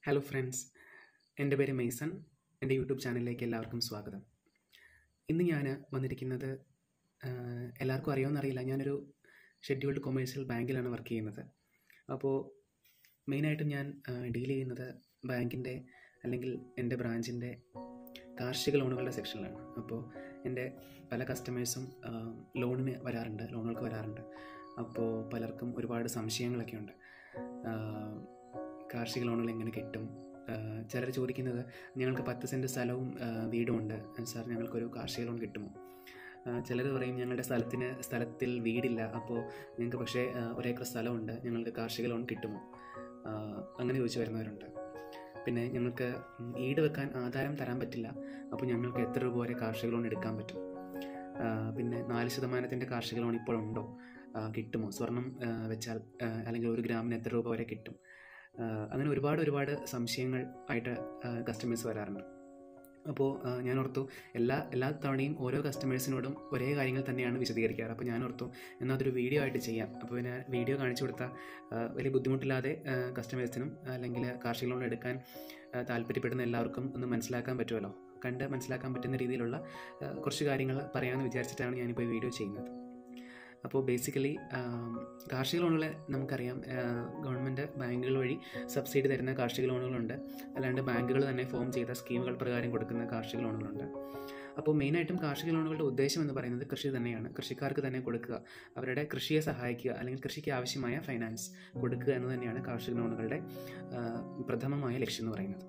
hello friends എൻ്റെ പേര് Mason എൻ്റെ യൂട്യൂബ് ചാനലിലേക്ക് എല്ലാവർക്കും സ്വാഗതം ഇന്ന് ഞാൻ വന്നിരിക്കുന്നത് ആഹ്, എല്ലാവർക്കും അറിയുമെന്ന് അറിയില്ല ഞാനൊരു ഷെഡ്യൂൾഡ് കൊമേഴ്സ്യൽ ബാങ്കിലാണ് വർക്ക് ചെയ്യുന്നത് അപ്പോൾ മെയിനായിട്ടും ഞാൻ ഡീൽ ചെയ്യുന്നത് ബാങ്കിൻ്റെ അല്ലെങ്കിൽ എൻ്റെ ബ്രാഞ്ചിൻ്റെ കാർഷിക ലോണുകളുടെ സെക്ഷനിലാണ് അപ്പോൾ എൻ്റെ പല കസ്റ്റമേഴ്സും ലോണിന് വരാറുണ്ട് ലോണുകൾക്ക് വരാറുണ്ട് അപ്പോൾ പലർക്കും ഒരുപാട് സംശയങ്ങളൊക്കെ ഉണ്ട് ആഹ്, കാർഷിക ലോണുകൾ എങ്ങനെ കിട്ടും ചിലർ ചോദിക്കുന്നത് ഞങ്ങൾക്ക് പത്ത് സെൻറ്റ് സ്ഥലവും ആഹ്, വീടുമുണ്ട് സാർ ഞങ്ങൾക്കൊരു കാർഷിക ലോൺ കിട്ടുമോ ചിലർ പറയും ഞങ്ങളുടെ സ്ഥലത്തിന് സ്ഥലത്തിൽ വീടില്ല അപ്പോൾ ഞങ്ങൾക്ക് പക്ഷേ ആഹ്, ഒരേക്കർ സ്ഥലമുണ്ട് ഞങ്ങൾക്ക് കാർഷിക ലോൺ കിട്ടുമോ ആഹ്, അങ്ങനെ ചോദിച്ചു വരുന്നവരുണ്ട് പിന്നെ ഞങ്ങൾക്ക് ഉം, ഈട് വെക്കാൻ ആധാരം തരാൻ പറ്റില്ല അപ്പോൾ ഞങ്ങൾക്ക് എത്ര രൂപ വരെ കാർഷിക ലോൺ എടുക്കാൻ പറ്റും ആഹ്, പിന്നെ നാല് ശതമാനത്തിൻ്റെ കാർഷിക ലോൺ ഇപ്പോൾ ഉണ്ടോ ആഹ്, കിട്ടുമോ സ്വർണം ആഹ്, വെച്ചാൽ ആഹ്, അല്ലെങ്കിൽ ഒരു ഗ്രാമിന് എത്ര രൂപ വരെ കിട്ടും ആഹ്, അങ്ങനെ ഒരുപാട് ഒരുപാട് സംശയങ്ങൾ ആയിട്ട് കസ്റ്റമേഴ്സ് വരാറുണ്ട് അപ്പോൾ ആഹ്, ഞാൻ ഓർത്തു എല്ലാ എല്ലാ തവണയും ഓരോ കസ്റ്റമേഴ്സിനോടും ഒരേ കാര്യങ്ങൾ തന്നെയാണ് വിശദീകരിക്കാറ് അപ്പോൾ ഞാൻ ഓർത്തു എന്നാൽ അതൊരു വീഡിയോ ആയിട്ട് ചെയ്യാം അപ്പോൾ പിന്നെ വീഡിയോ കാണിച്ചു കൊടുത്താൽ ആഹ്, വലിയ ബുദ്ധിമുട്ടില്ലാതെ കസ്റ്റമേഴ്സിനും അല്ലെങ്കിൽ കാർഷിക ലോൺ എടുക്കാൻ ആഹ്, താല്പര്യപ്പെടുന്ന എല്ലാവർക്കും ഒന്ന് മനസ്സിലാക്കാൻ പറ്റുമല്ലോ കണ്ട് മനസ്സിലാക്കാൻ പറ്റുന്ന രീതിയിലുള്ള ആഹ്, കുറച്ച് കാര്യങ്ങൾ പറയാമെന്ന് വിചാരിച്ചിട്ടാണ് ഞാനിപ്പോൾ ഈ വീഡിയോ ചെയ്യുന്നത് അപ്പോൾ ബേസിക്കലി കാർഷിക ലോണുകൾ നമുക്കറിയാം ഗവൺമെൻറ് ബാങ്കുകൾ വഴി സബ്സിഡി തരുന്ന കാർഷിക ലോണുകളുണ്ട് അല്ലാണ്ട് ബാങ്കുകൾ തന്നെ ഫോം ചെയ്ത സ്കീമുകൾ പ്രകാരം കൊടുക്കുന്ന കാർഷിക ലോണുകളുണ്ട് അപ്പോൾ മെയിനായിട്ടും കാർഷിക ലോണുകളുടെ ഉദ്ദേശം എന്ന് പറയുന്നത് കൃഷി തന്നെയാണ് കൃഷിക്കാർക്ക് തന്നെ കൊടുക്കുക അവരുടെ കൃഷിയെ സഹായിക്കുക അല്ലെങ്കിൽ കൃഷിക്ക് ആവശ്യമായ ഫൈനാൻസ് കൊടുക്കുക എന്ന് തന്നെയാണ് കാർഷിക ലോണുകളുടെ ആ, പ്രഥമമായ ലക്ഷ്യം എന്ന് പറയുന്നത്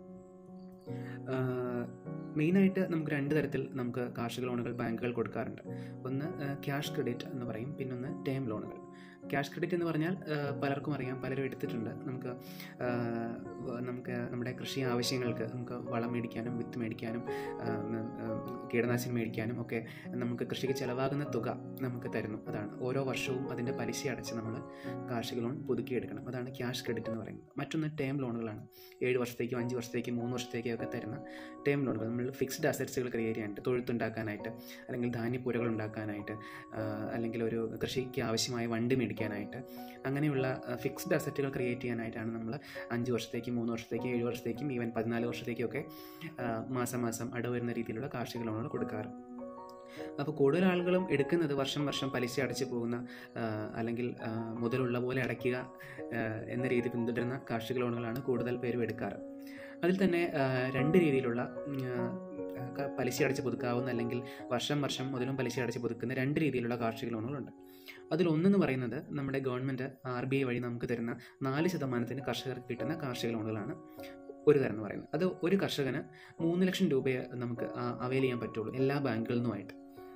മെയിനായിട്ട് നമുക്ക് രണ്ട് തരത്തിൽ നമുക്ക് കാർഷിക ലോണുകൾ ബാങ്കുകൾ കൊടുക്കാറുണ്ട് ഒന്ന് ക്യാഷ് ക്രെഡിറ്റ് എന്ന് പറയും പിന്നൊന്ന് ടേം ലോണുകൾ ക്യാഷ് ക്രെഡിറ്റ് എന്ന് പറഞ്ഞാൽ ആ, പലർക്കും അറിയാം പലരും എടുത്തിട്ടുണ്ട് നമുക്ക് ആ, വ- നമുക്ക് നമ്മുടെ കൃഷി ആവശ്യങ്ങൾക്ക് നമുക്ക് വളം മേടിക്കാനും വിത്ത് മേടിക്കാനും ആ, ഉം, ആ, കീടനാശിനി മേടിക്കാനും ഒക്കെ നമുക്ക് കൃഷിക്ക് ചിലവാകുന്ന തുക നമുക്ക് തരുന്നു അതാണ് ഓരോ വർഷവും അതിൻ്റെ പലിശ അടച്ച് നമ്മൾ കാർഷിക ലോൺ പുതുക്കിയെടുക്കണം അതാണ് ക്യാഷ് ക്രെഡിറ്റ് എന്ന് പറയുന്നത് മറ്റൊന്ന് ടേം ലോണുകളാണ് ഏഴ് വർഷത്തേക്കും അഞ്ച് വർഷത്തേക്കും മൂന്ന് വർഷത്തേക്കും ഒക്കെ തരുന്ന ടേം ലോണുകൾ നമ്മൾ ഫിക്സ്ഡ് അസറ്റ്സുകൾ ക്രിയേറ്റ് ചെയ്യാനായിട്ട് തൊഴുത്തുണ്ടാക്കാനായിട്ട് അല്ലെങ്കിൽ ധാന്യപ്പുരകൾ ഉണ്ടാക്കാനായിട്ട് ആ, അല്ലെങ്കിൽ ഒരു കൃഷിക്ക് ആവശ്യമായ വണ്ടി മേടിക്കാനായിട്ട് അങ്ങനെയുള്ള ഫിക്സ്ഡ് അസറ്റുകൾ ക്രിയേറ്റ് ചെയ്യാനായിട്ടാണ് നമ്മൾ അഞ്ച് വർഷത്തേക്കും മൂന്ന് വർഷത്തേക്കും ഏഴ് വർഷത്തേക്കും ഈവൻ പതിനാല് വർഷത്തേക്കൊക്കെ ആ, മാസം മാസം അടവ് വരുന്ന രീതിയിലുള്ള കാർഷിക ലോണുകൾ കൊടുക്കാറ് അപ്പോൾ കൂടുതൽ ആളുകളും എടുക്കുന്നത് വർഷം വർഷം പലിശ അടച്ചു പോകുന്ന ആ, അല്ലെങ്കിൽ ആ, മുതലുള്ള പോലെ അടയ്ക്കുക ആ, എന്ന രീതി പിന്തുടരുന്ന കാർഷിക ലോണുകളാണ് കൂടുതൽ പേരും എടുക്കാറ് അതിൽ തന്നെ ആ, രണ്ട് രീതിയിലുള്ള ഉം, ആ, ക- പലിശ അടച്ച് പുതുക്കാവുന്ന അല്ലെങ്കിൽ വർഷം വർഷം മുതലും പലിശ അടച്ച് പുതുക്കുന്ന രണ്ട് രീതിയിലുള്ള കാർഷിക ലോണുകളുണ്ട് അതിലൊന്നെന്ന് പറയുന്നത് നമ്മുടെ ഗവൺമെൻറ് ആർ ബി ഐ വഴി നമുക്ക് തരുന്ന നാല് ശതമാനത്തിന് കർഷകർക്ക് കിട്ടുന്ന കാർഷിക ലോണുകളാണ് ഒരു തരം എന്ന് പറയുന്നത് അത് ഒരു കർഷകന് മൂന്ന് ലക്ഷം രൂപയെ നമുക്ക് അവൈൽ ചെയ്യാൻ പറ്റുള്ളൂ എല്ലാ ബാങ്കുകളിൽ നിന്നുമായിട്ട്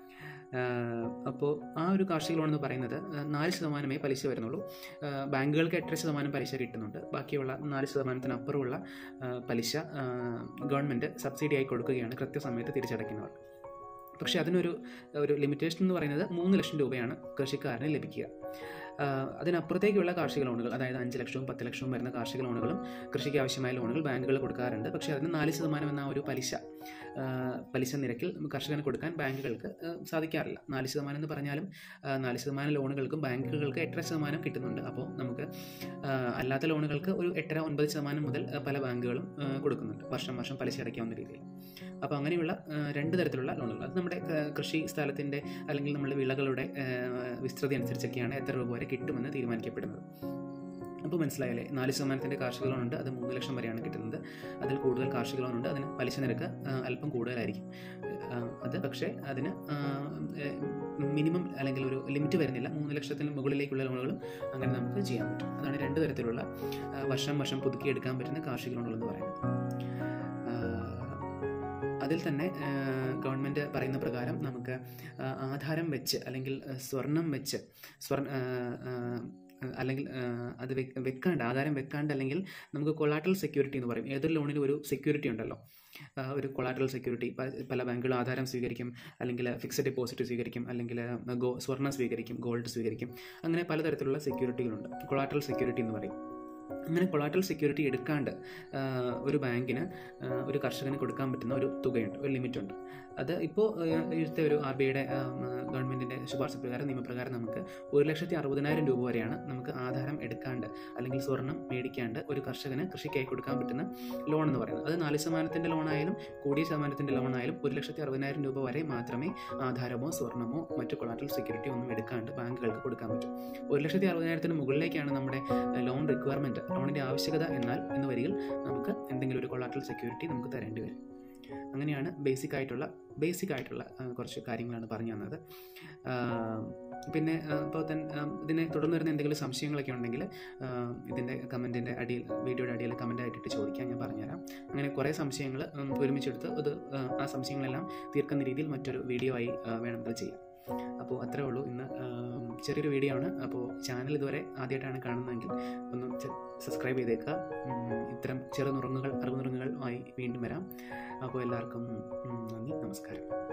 അപ്പോൾ ആ ഒരു കാർഷിക ലോൺ എന്ന് പറയുന്നത് ആ, നാല് ശതമാനമേ പലിശ വരുന്നുള്ളൂ ആ, ബാങ്കുകൾക്ക് എട്ടര ശതമാനം പലിശ കിട്ടുന്നുണ്ട് ബാക്കിയുള്ള നാല് ശതമാനത്തിനപ്പുറമുള്ള ആ, പലിശ ആ, ഗവൺമെൻറ് സബ്സിഡി ആയി കൊടുക്കുകയാണ് കൃത്യസമയത്ത് തിരിച്ചടയ്ക്കുന്നവർ പക്ഷേ അതിനൊരു ഒരു ലിമിറ്റേഷൻ എന്ന് പറയുന്നത് മൂന്ന് ലക്ഷം രൂപയാണ് കൃഷിക്കാരന് ലഭിക്കുക ആ, അതിനപ്പുറത്തേക്കുള്ള കാർഷിക ലോണുകൾ അതായത് അഞ്ച് ലക്ഷവും പത്ത് ലക്ഷവും വരുന്ന കാർഷിക ലോണുകളും കൃഷിക്ക് ആവശ്യമായ ലോണുകൾ ബാങ്കുകൾ കൊടുക്കാറുണ്ട് പക്ഷേ അതിന് നാല് ശതമാനം എന്ന ആ ഒരു പലിശ ആ, പലിശ നിരക്കിൽ കർഷകന് കൊടുക്കാൻ ബാങ്കുകൾക്ക് ആ, സാധിക്കാറില്ല നാല് ശതമാനം എന്ന് പറഞ്ഞാലും ആ, നാല് ശതമാനം ലോണുകൾക്കും ബാങ്കുകൾക്ക് എട്ടര ശതമാനം കിട്ടുന്നുണ്ട് അപ്പോൾ നമുക്ക് ആ, അല്ലാത്ത ലോണുകൾക്ക് ഒരു എട്ടര ഒൻപത് ശതമാനം മുതൽ ആ, പല ബാങ്കുകളും ആ, കൊടുക്കുന്നുണ്ട് വർഷം വർഷം പലിശ അടയ്ക്കാവുന്ന രീതിയിൽ അപ്പോൾ അങ്ങനെയുള്ള ആ, രണ്ട് തരത്തിലുള്ള ലോണുകൾ അത് നമ്മുടെ ആ, കൃഷി സ്ഥലത്തിൻ്റെ അല്ലെങ്കിൽ നമ്മുടെ വിളകളുടെ ആ, വിസ്തൃതി അനുസരിച്ചൊക്കെയാണ് എത്ര രൂപ വരെ കിട്ടുമെന്ന് തീരുമാനിക്കപ്പെടുന്നത് അപ്പോൾ മനസ്സിലായല്ലേ നാല് ശതമാനത്തിൻ്റെ കാർഷിക ലോൺ ഉണ്ട് അത് മൂന്ന് ലക്ഷം വരെയാണ് കിട്ടുന്നത് അതിൽ കൂടുതൽ കാർഷിക ലോൺ ഉണ്ട് അതിന് പലിശ നിരക്ക് ആ, അല്പം കൂടുതലായിരിക്കും ആ, അത് പക്ഷേ അതിന് മിനിമം അല്ലെങ്കിൽ ഒരു ലിമിറ്റ് വരുന്നില്ല മൂന്ന് ലക്ഷത്തിന് മുകളിലേക്കുള്ള ലോണുകളും അങ്ങനെ നമുക്ക് ചെയ്യാൻ പറ്റും അതാണ് രണ്ട് തരത്തിലുള്ള ആ, വർഷം വർഷം പുതുക്കിയെടുക്കാൻ പറ്റുന്ന കാർഷിക ലോണുകൾ എന്ന് പറയുന്നത് ആ, അതിൽ തന്നെ ഗവൺമെൻറ് പറയുന്ന പ്രകാരം നമുക്ക് ആ, ആധാരം വെച്ച് അല്ലെങ്കിൽ ആ, സ്വർണം വെച്ച് സ്വർണ്ണ അല്ലെങ്കിൽ ആ, അത് വെക്ക് വെക്കാണ്ട് ആധാരം വെക്കാണ്ട് അല്ലെങ്കിൽ നമുക്ക് കൊളാട്രൽ സെക്യൂരിറ്റി എന്ന് പറയും ഏതൊരു ലോണിലും ഒരു സെക്യൂരിറ്റി ഉണ്ടല്ലോ ആ, ഒരു കൊളാട്രൽ സെക്യൂരിറ്റി പല ബാങ്കുകളും ആധാരം സ്വീകരിക്കും അല്ലെങ്കിൽ ഫിക്സഡ് ഡെപ്പോസിറ്റ് സ്വീകരിക്കും അല്ലെങ്കിൽ ഗോ സ്വർണ്ണം സ്വീകരിക്കും ഗോൾഡ് സ്വീകരിക്കും അങ്ങനെ പലതരത്തിലുള്ള സെക്യൂരിറ്റികളുണ്ട് കൊളാട്രൽ സെക്യൂരിറ്റി എന്ന് പറയും അങ്ങനെ കൊളാട്രൽ സെക്യൂരിറ്റി എടുക്കാണ്ട് ആ, ഒരു ബാങ്കിന് ആ, ഒരു കർഷകന് കൊടുക്കാൻ പറ്റുന്ന ഒരു തുകയുണ്ട് ഒരു ലിമിറ്റുണ്ട് അത് ഇപ്പോൾ ഇഴത്തെ ഒരു ആർ ബി ഐയുടെ ഗവൺമെൻറ്റിൻ്റെ ശുപാർശ പ്രകാരം നിയമപ്രകാരം നമുക്ക് ഒരു ലക്ഷത്തി അറുപതിനായിരം രൂപ വരെയാണ് നമുക്ക് ആധാരം എടുക്കാണ്ട് അല്ലെങ്കിൽ സ്വർണം മേടിക്കാണ്ട് ഒരു കർഷകന് കൃഷിക്കായി കൊടുക്കാൻ പറ്റുന്ന ലോൺ എന്ന് പറയുന്നത് അത് നാല് ശതമാനത്തിൻ്റെ ലോണായാലും കൂടിയ ശതമാനത്തിൻ്റെ ലോണായാലും ഒരു ലക്ഷത്തി അറുപതിനായിരം രൂപ വരെ മാത്രമേ ആധാരമോ സ്വർണമോ മറ്റു കൊളാട്രൽ സെക്യൂരിറ്റി ഒന്നും എടുക്കാണ്ട് ബാങ്കുകൾക്ക് കൊടുക്കാൻ പറ്റും ഒരു ലക്ഷത്തി അറുപതിനായിരത്തിന് മുകളിലേക്കാണ് നമ്മുടെ ലോൺ റിക്വയർമെൻറ്റ് ലോണിൻ്റെ ആവശ്യകത എന്നാൽ എന്ന് വരികിൽ നമുക്ക് എന്തെങ്കിലും ഒരു കൊളാട്രൽ സെക്യൂരിറ്റി നമുക്ക് തരേണ്ടി വരും അങ്ങനെയാണ് ബേസിക് ആയിട്ടുള്ള ബേസിക് ആയിട്ടുള്ള ആ, കുറച്ച് കാര്യങ്ങളാണ് പറഞ്ഞു തന്നത് ആ, പിന്നെ ഇപ്പോൾ തന്നെ ആ, ഇതിനെ തുടർന്ന് വരുന്ന എന്തെങ്കിലും സംശയങ്ങളൊക്കെ ഉണ്ടെങ്കിൽ ആ, ഇതിൻ്റെ കമൻറ്റിൻ്റെ അടിയിൽ വീഡിയോയുടെ അടിയിൽ കമൻ്റ് ആയിട്ടിട്ട് ചോദിക്കാൻ ഞാൻ പറഞ്ഞുതരാം അങ്ങനെ കുറേ സംശയങ്ങൾ നമുക്ക് ഒരുമിച്ചെടുത്ത് അത് ആ, ആ സംശയങ്ങളെല്ലാം തീർക്കുന്ന രീതിയിൽ മറ്റൊരു വീഡിയോ ആയി ആ, വേണമെങ്കിൽ ചെയ്യാം അപ്പോൾ അത്രേ ഉള്ളൂ ഇന്ന് ആ, ചെറിയൊരു വീഡിയോ ആണ് അപ്പോൾ ചാനൽ ഇതുവരെ ആദ്യമായിട്ടാണ് കാണുന്നതെങ്കിൽ ഒന്ന് സബ്സ്ക്രൈബ് ചെയ്തേക്കുക ഉം, ഇത്തരം ചെറു നുറുങ്ങുകൾ അറിവ് നുറുങ്ങുകൾ ആയി വീണ്ടും വരാം അപ്പോൾ എല്ലാവർക്കും ഉം, നന്ദി നമസ്കാരം